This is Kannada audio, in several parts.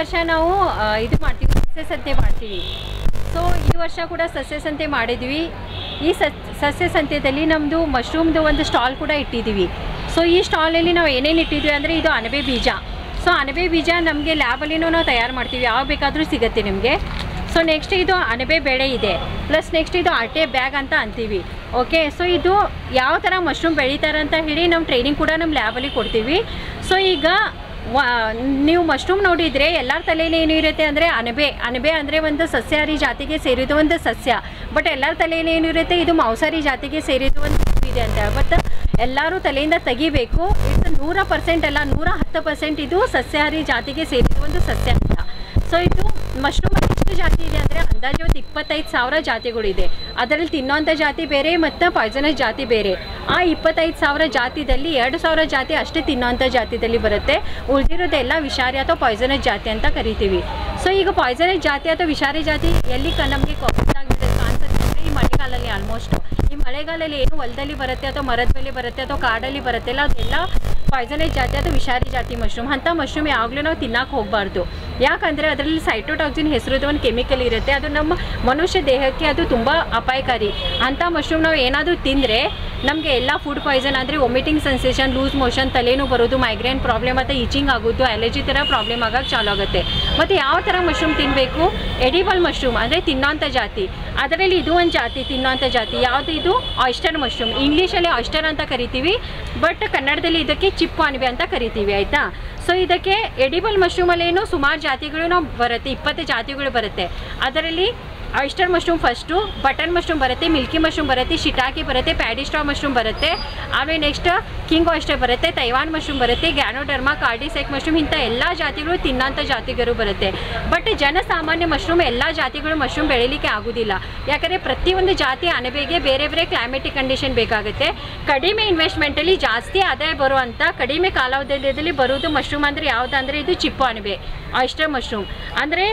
ವರ್ಷ ನಾವು ಆ, ಇದು ಮಾಡ್ತೀವಿ ಸಸ್ಯ ಸಂತೆ ಮಾಡ್ತೀವಿ ಸೊ ಈ ವರ್ಷ ಕೂಡ ಸಸ್ಯ ಸಂತೆ ಮಾಡಿದ್ವಿ ಈ ಸಸ್ ಸಸ್ಯ ಸಂತೆಯಲ್ಲಿ ನಮ್ಮದು ಮಶ್ರೂಮ್ದು ಒಂದು ಸ್ಟಾಲ್ ಕೂಡ ಇಟ್ಟಿದ್ದೀವಿ ಸೊ ಈ ಸ್ಟಾಲಲ್ಲಿ ನಾವು ಏನೇನು ಇಟ್ಟಿದ್ವಿ ಅಂದರೆ ಇದು ಅಣಬೆ ಬೀಜ ಸೊ ಅಣಬೆ ಬೀಜ ನಮಗೆ ಲ್ಯಾಬಲ್ಲಿನೂ ನಾವು ತಯಾರು ಮಾಡ್ತೀವಿ ಯಾವ ಬೇಕಾದರೂ ಸಿಗುತ್ತೆ ನಿಮಗೆ ಸೊ ನೆಕ್ಸ್ಟ್ ಇದು ಅಣಬೆ ಬೆಳೆ ಇದೆ ಪ್ಲಸ್ ನೆಕ್ಸ್ಟ್ ಇದು ಅಟೆ ಬ್ಯಾಗ್ ಅಂತ ಅಂತೀವಿ ಓಕೆ ಸೊ ಇದು ಯಾವ ಥರ ಮಶ್ರೂಮ್ ಬೆಳೀತಾರೆ ಅಂತ ಹೇಳಿ ನಾವು ಟ್ರೈನಿಂಗ್ ಕೂಡ ನಮ್ಮ ಲ್ಯಾಬಲ್ಲಿ ಕೊಡ್ತೀವಿ ಸೊ ಈಗ ವ ನೀವು ಮಶ್ರೂಮ್ ನೋಡಿದರೆ ಎಲ್ಲರ ತಲೆಯಲ್ಲಿ ಏನು ಇರುತ್ತೆ ಅಂದರೆ ಅಣಬೆ ಅಣಬೆ ಅಂದರೆ ಒಂದು ಸಸ್ಯಾಹಾರಿ ಜಾತಿಗೆ ಸೇರಿದ ಒಂದು ಸಸ್ಯ ಬಟ್ ಎಲ್ಲರ ತಲೆಯಲ್ಲಿ ಏನಿರುತ್ತೆ ಇದು ಮಾಂಸಾಹಾರಿ ಜಾತಿಗೆ ಸೇರಿದ ಒಂದು ಇದೆ ಅಂತ ಬಟ್ ಎಲ್ಲರೂ ತಲೆಯಿಂದ ತೆಗಿಬೇಕು ಇದು ನೂರ ಪರ್ಸೆಂಟ್ ಅಲ್ಲ ನೂರ ಹತ್ತು ಪರ್ಸೆಂಟ್ ಇದು ಸಸ್ಯಾಹಾರಿ ಜಾತಿಗೆ ಸೇರಿದ ಒಂದು ಸಸ್ಯ ಅಂತ ಸೊ ಇದು ಮಶ್ರೂಮ್ ಎಷ್ಟು ಜಾತಿ ಇದೆ ಅಂದರೆ ಅಂದಾಜು ಒಂದು ಇಪ್ಪತ್ತೈದು ಸಾವಿರ ಜಾತಿಗಳಿದೆ ಅದರಲ್ಲಿ ತಿನ್ನೋಂಥ ಜಾತಿ ಬೇರೆ ಮತ್ತು ಪಾಯ್ಸನಸ್ ಜಾತಿ ಬೇರೆ ಆ ಇಪ್ಪತ್ತೈದು ಸಾವಿರ ಜಾತಿದಲ್ಲಿ ಎರಡು ಸಾವಿರ ಜಾತಿ ಅಷ್ಟೇ ತಿನ್ನೋಂಥ ಜಾತಿದಲ್ಲಿ ಬರುತ್ತೆ ಉಳಿದಿರೋದೆಲ್ಲ ವಿಷಾರಿ ಅಥವಾ ಪಾಯ್ಸನಸ್ ಜಾತಿ ಅಂತ ಕರಿತೀವಿ ಸೊ ಈಗ ಪಾಯ್ಸನಸ್ ಜಾತಿ ಅಥವಾ ವಿಷಾರಿ ಜಾತಿ ಎಲ್ಲಿ ಕ ನಮಗೆ ಕಾನ್ಸೆಪ್ಟ್ ಅಂದರೆ ಈ ಮಳೆಗಾಲದಲ್ಲಿ ಆಲ್ಮೋಸ್ಟ್ ಈ ಮಳೆಗಾಲದಲ್ಲಿ ಏನು ಹೊಲದಲ್ಲಿ ಬರುತ್ತೆ ಅಥವಾ ಮರದ ಮೇಲೆ ಬರುತ್ತೆ ಅಥವಾ ಕಾಡಲ್ಲಿ ಬರುತ್ತೆ ಅಲ್ಲ ಅದೆಲ್ಲ ಪಾಯ್ಸನಸ್ ಜಾತಿ ಅಥವಾ ವಿಷಾರಿ ಜಾತಿ ಮಶ್ರೂಮ್ ಅಂಥ ಮಶ್ರೂಮ್ ಯಾವಾಗಲೂ ನಾವು ತಿನ್ನಕ್ಕೆ ಹೋಗಬಾರ್ದು ಯಾಕಂದರೆ ಅದರಲ್ಲಿ ಸೈಟೋಟಾಕ್ಸಿನ್ ಹೆಸರುದು ಒಂದು ಕೆಮಿಕಲ್ ಇರುತ್ತೆ ಅದು ನಮ್ಮ ಮನುಷ್ಯ ದೇಹಕ್ಕೆ ಅದು ತುಂಬ ಅಪಾಯಕಾರಿ ಅಂಥ ಮಶ್ರೂಮ್ ನಾವು ಏನಾದರೂ ತಿಂದರೆ ನಮಗೆ ಎಲ್ಲ ಫುಡ್ ಪಾಯ್ಸನ್ ಅಂದರೆ ವೊಮಿಟಿಂಗ್ ಸೆನ್ಸೇಷನ್ ಲೂಸ್ ಮೋಷನ್ ತಲೆನೂ ಬರೋದು ಮೈಗ್ರೇನ್ ಪ್ರಾಬ್ಲಮ್ ಮತ್ತು ಈಚಿಂಗ್ ಆಗೋದು ಅಲರ್ಜಿ ಥರ ಪ್ರಾಬ್ಲಮ್ ಆಗೋಕ್ಕೆ ಚಾಲು ಆಗುತ್ತೆ ಮತ್ತು ಯಾವ ಥರ ಮಶ್ರೂಮ್ ತಿನ್ನಬೇಕು ಎಡಿಬಲ್ ಮಶ್ರೂಮ್ ಅಂದರೆ ತಿನ್ನೋಂಥ ಜಾತಿ ಅದರಲ್ಲಿ ಇದು ಒಂದು ಜಾತಿ ತಿನ್ನೋಂಥ ಜಾತಿ ಯಾವುದು ಇದು ಆಯಿಸ್ಟರ್ ಮಶ್ರೂಮ್ ಇಂಗ್ಲೀಷಲ್ಲಿ ಆಯಿಸ್ಟರ್ ಅಂತ ಕರಿತೀವಿ ಬಟ್ ಕನ್ನಡದಲ್ಲಿ ಇದಕ್ಕೆ ಚಿಪ್ಪು ಅಣಬೆ ಅಂತ ಕರಿತೀವಿ ಆಯಿತಾ ಸೊ ಇದಕ್ಕೆ ಎಡಿಬಲ್ ಮಶ್ರೂಮಲ್ಲೇನು ಸುಮಾರು ಜಾತಿಗಳು ನಾವು ಬರುತ್ತೆ ಇಪ್ಪತ್ತು ಜಾತಿಗಳು ಬರುತ್ತೆ ಅದರಲ್ಲಿ oyster mushroom first button mushroom ಬರುತ್ತೆ ಮಿಲ್ಕಿ ಮಶ್ರೂಮ್ ಬರುತ್ತೆ ಶಿಟಾಕಿ ಬರುತ್ತೆ ಪ್ಯಾಡಿಸ್ಟಾ ಮಶ್ರೂಮ್ ಬರುತ್ತೆ ಆಮೇಲೆ ನೆಕ್ಸ್ಟ್ ಕಿಂಗ್ ಆಯಿಸ್ಟರ್ ಬರುತ್ತೆ ತೈವಾನ್ ಮಶ್ರೂಮ್ ಬರುತ್ತೆ ಗ್ಯಾನೋಡರ್ಮಾ ಕಾರ್ಡಿಸೆಕ್ ಮಶ್ರೂಮ್ ಇಂಥ ಎಲ್ಲ ಜಾತಿಗಳು ತಿನ್ನೋಂಥ ಜಾತಿಗಳು ಬರುತ್ತೆ ಬಟ್ ಜನಸಾಮಾನ್ಯ ಮಶ್ರೂಮ್ ಎಲ್ಲ ಜಾತಿಗಳು ಮಶ್ರೂಮ್ ಬೆಳೀಲಿಕ್ಕೆ ಆಗೋದಿಲ್ಲ ಯಾಕಂದರೆ ಪ್ರತಿಯೊಂದು ಜಾತಿ ಅಣಬೆಗೆ ಬೇರೆ ಬೇರೆ ಕ್ಲೈಮೆಟಿಕ್ ಕಂಡೀಷನ್ ಬೇಕಾಗುತ್ತೆ ಕಡಿಮೆ ಇನ್ವೆಸ್ಟ್ಮೆಂಟಲ್ಲಿ ಜಾಸ್ತಿ ಆದಾಯ ಬರುವಂಥ ಕಡಿಮೆ ಕಾಲಾವಧಿಯಲ್ಲಿ ಬರುವುದು ಮಶ್ರೂಮ್ ಅಂದರೆ ಯಾವುದಂದರೆ ಇದು ಚಿಪ್ಪು ಅಣಬೆ ಆಯಿಸ್ಟರ್ ಮಶ್ರೂಮ್ ಅಂದರೆ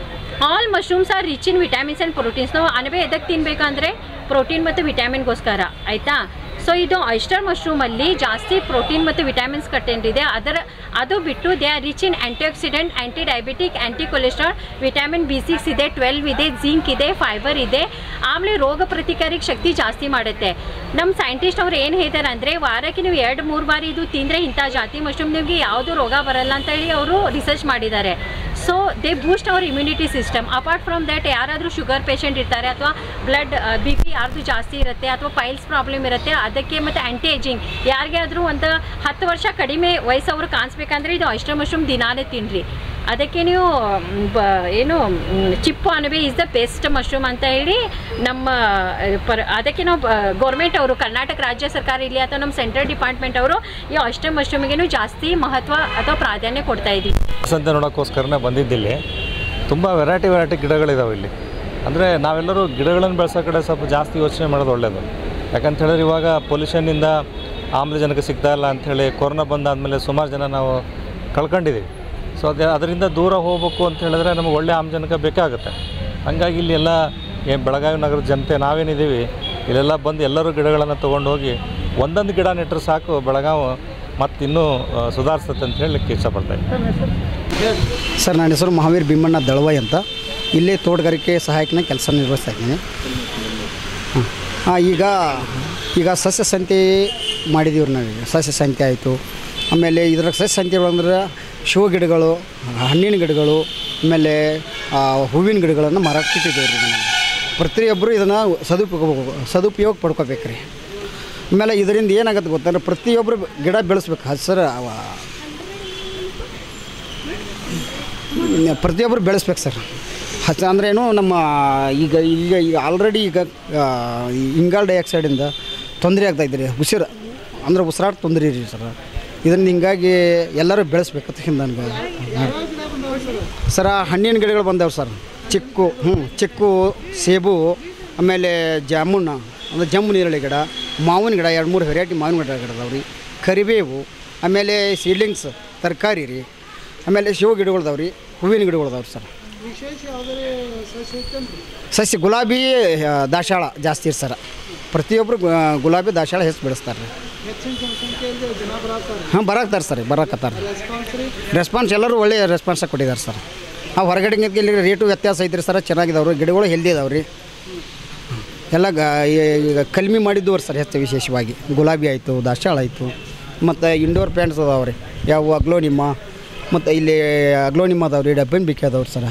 all mushrooms are rich in vitamins and proteins ನಾವು ಅಣಬೆ ಎದಕ್ಕೆ ತಿನ್ನಬೇಕಂದ್ರೆ ಪ್ರೋಟೀನ್ ಮತ್ತು ವಿಟಮಿನ್ಗೋಸ್ಕರ ಆಯಿತಾ ಸೊ ಇದು ಆಯಿಸ್ಟರ್ ಮಶ್ರೂಮಲ್ಲಿ ಜಾಸ್ತಿ ಪ್ರೋಟೀನ್ ಮತ್ತು ವಿಟಮಿನ್ಸ್ ಕಂಟೆಂಟ್ ಇದೆ ಅದರ ಅದು ಬಿಟ್ಟು they are rich in antioxidant anti diabetic anti cholesterol vitamin B six ಇದೆ ಟ್ವೆಲ್ವ್ ಇದೆ ಜಿಂಕ್ ಇದೆ ಫೈಬರ್ ಇದೆ ಆಮೇಲೆ ರೋಗ ಪ್ರತಿಕಾರಕ ಶಕ್ತಿ ಜಾಸ್ತಿ ಮಾಡುತ್ತೆ ನಮ್ಮ ಸೈಂಟಿಸ್ಟ್ ಅವ್ರು ಏನು ಹೇಳ್ತಾರೆ ಅಂದರೆ ವಾರಕ್ಕೆ ನೀವು ಎರಡು ಮೂರು ಬಾರಿ ಇದು ತಿಂದರೆ ಇಂಥ ಜಾತಿ ಮಶ್ರೂಮ್ ನಿಮಗೆ ಯಾವುದು ರೋಗ ಬರಲ್ಲ ಅಂತ ಹೇಳಿ ಅವರು ರಿಸರ್ಚ್ ಮಾಡಿದ್ದಾರೆ so they boost our immunity system apart from that ಯಾರಾದರೂ ಶುಗರ್ ಪೇಷಂಟ್ ಇರ್ತಾರೆ ಅಥವಾ ಬ್ಲಡ್ ಬಿ ಪಿ ಯಾರ್ದು ಜಾಸ್ತಿ ಇರುತ್ತೆ ಅಥವಾ ಪೈಲ್ಸ್ ಪ್ರಾಬ್ಲಮ್ ಇರುತ್ತೆ ಅದಕ್ಕೆ ಮತ್ತು ಆ್ಯಂಟಿ ಏಜಿಂಗ್ ಯಾರಿಗಾದರೂ ಒಂದು ಹತ್ತು ವರ್ಷ ಕಡಿಮೆ ವಯಸ್ಸವರು ಕಾಣಿಸ್ಬೇಕಂದ್ರೆ ಇದು ಅಷ್ಟರ್ ಮಶ್ರೂಮ್ ದಿನಾನೇ ತಿನ್ನಿರಿ ಅದಕ್ಕೆ ನೀವು ಮ್, ಬ ಏನು ಮ್, ಚಿಪ್ಪು ಅಣಬೆ ಇಸ್ ದ ಬೆಸ್ಟ್ ಮಶ್ರೂಮ್ ಅಂತ ಹೇಳಿ ನಮ್ಮ ಆ, ಪರ ಅದಕ್ಕೆ ನಾವು ಗೌರ್ಮೆಂಟ್ ಅವರು ಕರ್ನಾಟಕ ರಾಜ್ಯ ಸರ್ಕಾರ ಇಲ್ಲಿ ಅಥವಾ ನಮ್ಮ ಸೆಂಟ್ರಲ್ ಡಿಪಾರ್ಟ್ಮೆಂಟ್ ಅವರು ಈ ಅಷ್ಟರ್ ಮಶ್ರೂಮಿಗೇನು ಜಾಸ್ತಿ ಮಹತ್ವ ಅಥವಾ ಪ್ರಾಧಾನ್ಯ ಕೊಡ್ತಾ ಇದ್ದೀವಿ ಸಂತೆ ನೋಡೋಕ್ಕೋಸ್ಕರನೇ ಬಂದಿದ್ದಿಲ್ಲಿ ತುಂಬ ವೆರೈಟಿ ವೆರೈಟಿ ಗಿಡಗಳಿದಾವೆ ಇಲ್ಲಿ ಅಂದರೆ ನಾವೆಲ್ಲರೂ ಗಿಡಗಳನ್ನು ಬೆಳೆಸೋ ಕಡೆ ಸ್ವಲ್ಪ ಜಾಸ್ತಿ ಯೋಚನೆ ಮಾಡೋದು ಒಳ್ಳೆಯದು ಯಾಕಂತ ಹೇಳಿದ್ರೆ ಇವಾಗ ಪೊಲ್ಯೂಷನ್ನಿಂದ ಆಮ್ಲಜನಕ ಸಿಗ್ತಾ ಇಲ್ಲ ಅಂಥೇಳಿ ಕೊರೋನಾ ಬಂದಾದಮೇಲೆ ಸುಮಾರು ಜನ ನಾವು ಕಳ್ಕೊಂಡಿದ್ದೀವಿ ಸೊ ಅದೇ ಅದರಿಂದ ದೂರ ಹೋಗ್ಬೇಕು ಅಂತ ಹೇಳಿದ್ರೆ ನಮಗೆ ಒಳ್ಳೆ ಆಮ್ಲಜನಕ ಬೇಕಾಗುತ್ತೆ ಹಂಗಾಗಿ ಇಲ್ಲಿ ಎಲ್ಲ ಏನು ಬೆಳಗಾವಿ ನಗರದ ಜನತೆ ನಾವೇನಿದ್ದೀವಿ ಇಲ್ಲೆಲ್ಲ ಬಂದು ಎಲ್ಲರೂ ಗಿಡಗಳನ್ನು ತೊಗೊಂಡು ಹೋಗಿ ಒಂದೊಂದು ಗಿಡ ನೆಟ್ಟರೆ ಸಾಕು ಬೆಳಗಾವಿ ಮತ್ತು ಇನ್ನೂ ಸುಧಾರಿಸುತ್ತೆ ಅಂತ ಹೇಳಲಿಕ್ಕೆ ಇಷ್ಟಪಡ್ತಾ ಇದ್ದೀನಿ ಸರ್ ನನ್ನ ಹೆಸರು ಮಹಾವೀರ್ ಭೀಮಣ್ಣ ದಳವಾಯ್ ಅಂತ ಇಲ್ಲೇ ತೋಟಗಾರಿಕೆ ಸಹಾಯಕನ ಕೆಲಸ ನಿರ್ವಹಿಸ್ತಾ ಇದ್ದೀನಿ ಹಾಂ ಹಾಂ ಈಗ ಈಗ ಸಸ್ಯ ಸಂತೆ ಮಾಡಿದೀವಿ ನಾವೀಗ ಸಸ್ಯ ಸಂತೆ ಆಯಿತು ಆಮೇಲೆ ಇದರ ಸಸ್ಯ ಸಂತೆ ಅಂದ್ರೆ ಶೋ ಗಿಡಗಳು ಹಣ್ಣಿನ ಗಿಡಗಳು ಆಮೇಲೆ ಆ, ಹೂವಿನ ಗಿಡಗಳನ್ನು ಮಾರಾಟಕ್ಕೆ ಇಟ್ಟಿದ್ದೀವಿ ರೀ ನಾವು ಪ್ರತಿಯೊಬ್ಬರು ಇದನ್ನು ಸದುಪಯೋಗ ಸದುಪಯೋಗ ಪಡ್ಕೋಬೇಕು ರೀ ಆಮೇಲೆ ಇದರಿಂದ ಏನಾಗುತ್ತೆ ಗೊತ್ತಂದ್ರೆ ಪ್ರತಿಯೊಬ್ಬರು ಗಿಡ ಬೆಳೆಸ್ಬೇಕು ಹಸಿರು ಅವ- ಪ್ರತಿಯೊಬ್ಬರು ಬೆಳೆಸ್ಬೇಕು ಸರ್ ಹಚ್ಚ ಅಂದ್ರೇನು ನಮ್ಮ ಈಗ ಈಗ ಈಗ ಆಲ್ರೆಡಿ ಈಗ ಆ, ಈ ಇಂಗಾಲ್ ಡೈಆಕ್ಸೈಡಿಂದ ತೊಂದರೆ ಆಗ್ತಾಯಿದೆ ರೀ ಉಸಿರು ಅಂದ್ರೆ ಉಸಿರಾಟ ತೊಂದರೆ ರೀ ಸರ್ ಇದರಿಂದ ಹಿಂಗಾಗಿ ಎಲ್ಲರೂ ಬೆಳೆಸ್ಬೇಕಂತ ಹಿಂದೆ ನನಗೆ ಸರ ಹಣ್ಣಿನ ಗಿಡಗಳು ಬಂದವು ಸರ್ ಚಿಕ್ಕು ಹ್ಞೂ ಚಿಕ್ಕು ಸೇಬು ಆಮೇಲೆ ಜಾಮೂನ್ ಅಂದರೆ ಜಮ್ಮು ನೀರಳಿ ಗಿಡ ಮಾವಿನ ಗಿಡ ಎರಡು ಮೂರು ವೆರೈಟಿ ಮಾವಿನ ಗಿಡ ಗಿಡ ಅದಾವೆ ರೀ ಕರಿಬೇವು ಆಮೇಲೆ ಸೀಡ್ಲಿಂಗ್ಸ್ ತರಕಾರಿ ರೀ ಆಮೇಲೆ ಶಿವ ಗಿಡಗಳು ಅದಾವೆ ರೀ ಹೂವಿನ ಗಿಡಗಳು ಅದಾವೆ ಸರ್ ಸಸ್ಯ ಗುಲಾಬಿ ಆ, ದಾಸಾಳ ಜಾಸ್ತಿ ಇರ್ ಸರ್ ಪ್ರತಿಯೊಬ್ಬರು ಗು- ಗುಲಾಬಿ ದಾಸಾಳ ಹೆಚ್ಚು ಬೆಳೆಸ್ತಾರೆ ರೀ ಹಾಂ ಬರಾಕ್ತಾರೆ ಸರ್ ಬರಾಕತ್ತಾರೆ ರೆಸ್ಪಾನ್ಸ್ ಎಲ್ಲರೂ ಒಳ್ಳೆಯ ರೆಸ್ಪಾನ್ಸ್ ಕೊಟ್ಟಿದ್ದಾರೆ ಸರ್ ಆ ಹೊರಗಡೆ ಇಲ್ಲಿ ರೇಟು ವ್ಯತ್ಯಾಸ ಐತ್ರಿ ಸರ ಚೆನ್ನಾಗಿದಾವ್ರಿ ಗಿಡಗಳು ಹೆಲ್ದಿ ಇದಾವೆ ರೀ ಎಲ್ಲ ಗ ಈಗ ಕಲ್ಮಿ ಮಾಡಿದ್ದು ಸರ್ ಹೆಚ್ಚು ವಿಶೇಷವಾಗಿ ಗುಲಾಬಿ ಆಯಿತು ದಾಸ್ವಾಳ ಆಯಿತು ಮತ್ತು ಇಂಡೋರ್ ಪ್ಯಾಂಟ್ಸ್ ಅದಾವೆ ರೀ ಯಾವ ಅಗ್ಲೋನಿಮ್ಮ ಮತ್ತು ಇಲ್ಲಿ ಅಗ್ಲೋನಿಮ್ಮ ಅದಾವೆ ರೀ ಡಬ್ಬನ್ ಬಿಕ್ಕಿ ಅದಾವೆ ಸರ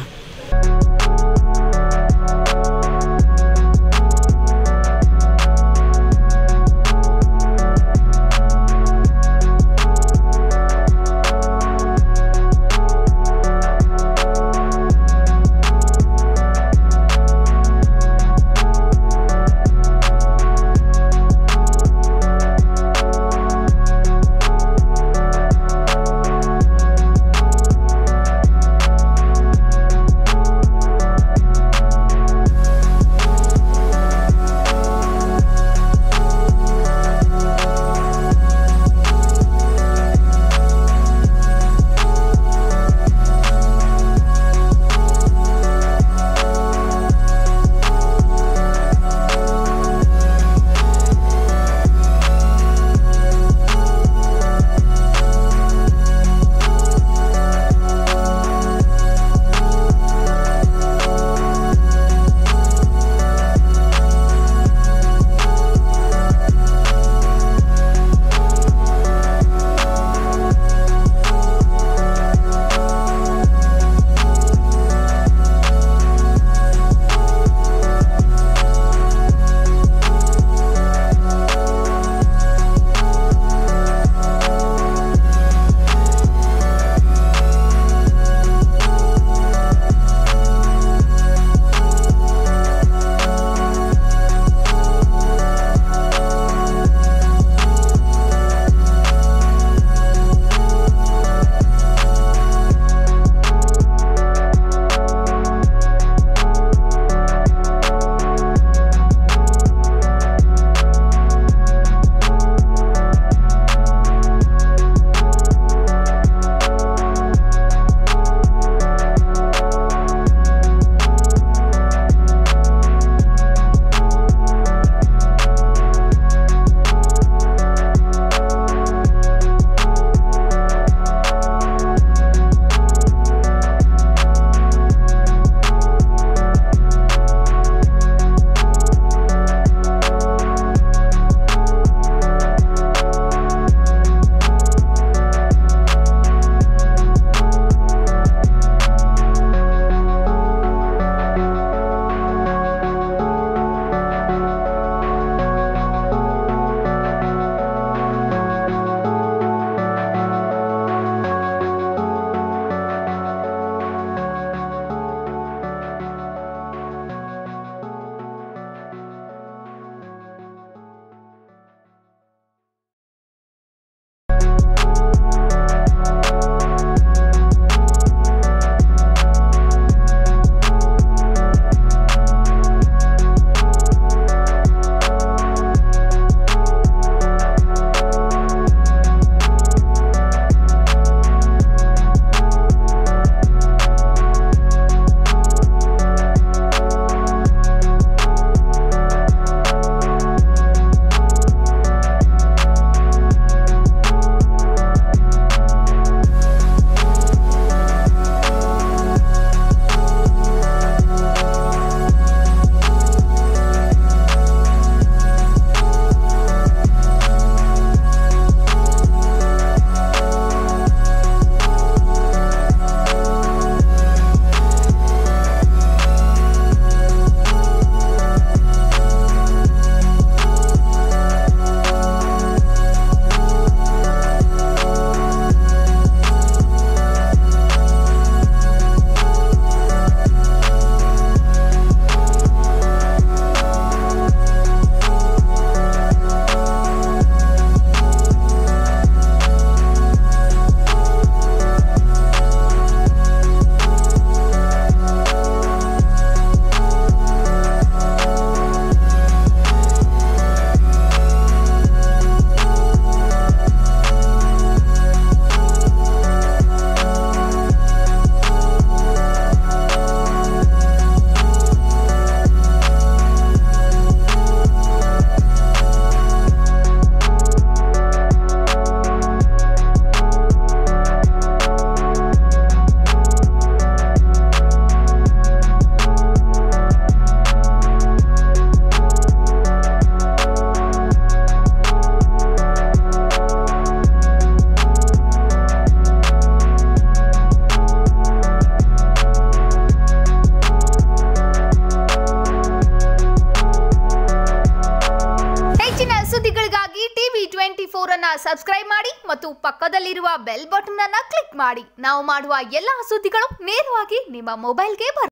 ಟ್ವೆಂಟಿ ಫೋರ್ ಅನ್ನ ಸಬ್ಸ್ಕ್ರೈಬ್ ಮಾಡಿ ಮತ್ತು ಪಕ್ಕದಲ್ಲಿರುವ ಬೆಲ್ ಬಟನ್ ಅನ್ನ ಕ್ಲಿಕ್ ಮಾಡಿ ನಾವು ಮಾಡುವ ಎಲ್ಲಾ ಸುದ್ದಿಗಳು ನೇರವಾಗಿ ನಿಮ್ಮ ಮೊಬೈಲ್ಗೆ ಬರುತ್ತೆ